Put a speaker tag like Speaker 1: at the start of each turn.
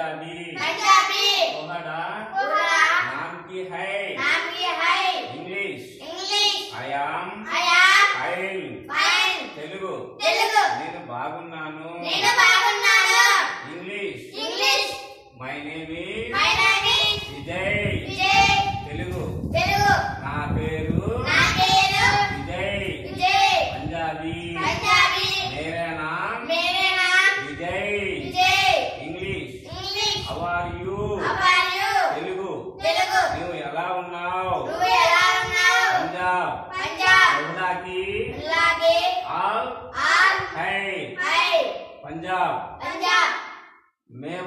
Speaker 1: पंजाबी
Speaker 2: पंजाबी
Speaker 1: कोहड़ा
Speaker 2: पूरा
Speaker 1: नाम की है
Speaker 2: नाम की है
Speaker 1: इंग्लिश
Speaker 2: इंग्लिश
Speaker 1: ఐ యామ్
Speaker 2: అయా
Speaker 1: ఫైన్
Speaker 2: ఫైన్
Speaker 1: తెలుగు
Speaker 2: తెలుగు
Speaker 1: నేను బాగున్నాను
Speaker 2: నేను బాగున్నాను
Speaker 1: English
Speaker 2: English
Speaker 1: my name is
Speaker 2: my name is
Speaker 1: Vijay
Speaker 2: Vijay
Speaker 1: Telugu
Speaker 2: Telugu
Speaker 1: నా పేరు
Speaker 2: నా పేరు
Speaker 1: విజయ్
Speaker 2: విజయ్
Speaker 1: పంజాబీ
Speaker 2: పంజాబీ
Speaker 1: మేరా నామ్
Speaker 2: మేరే నామ్
Speaker 1: Vijay
Speaker 2: Vijay
Speaker 1: English
Speaker 2: English
Speaker 1: how are you
Speaker 2: how are you
Speaker 1: Telugu
Speaker 2: Telugu
Speaker 1: నువ్వు ఎలా ఉన్నావు
Speaker 2: నువ్వు ఎలా ఉన్నావు
Speaker 1: పంజాబ్
Speaker 2: పంజాబ్
Speaker 1: బహుళాకి
Speaker 2: అలాగే
Speaker 1: ఆల్
Speaker 2: ఆల్
Speaker 1: హై
Speaker 2: హై
Speaker 1: పంజాబ్
Speaker 2: పంజాబ్
Speaker 1: మేము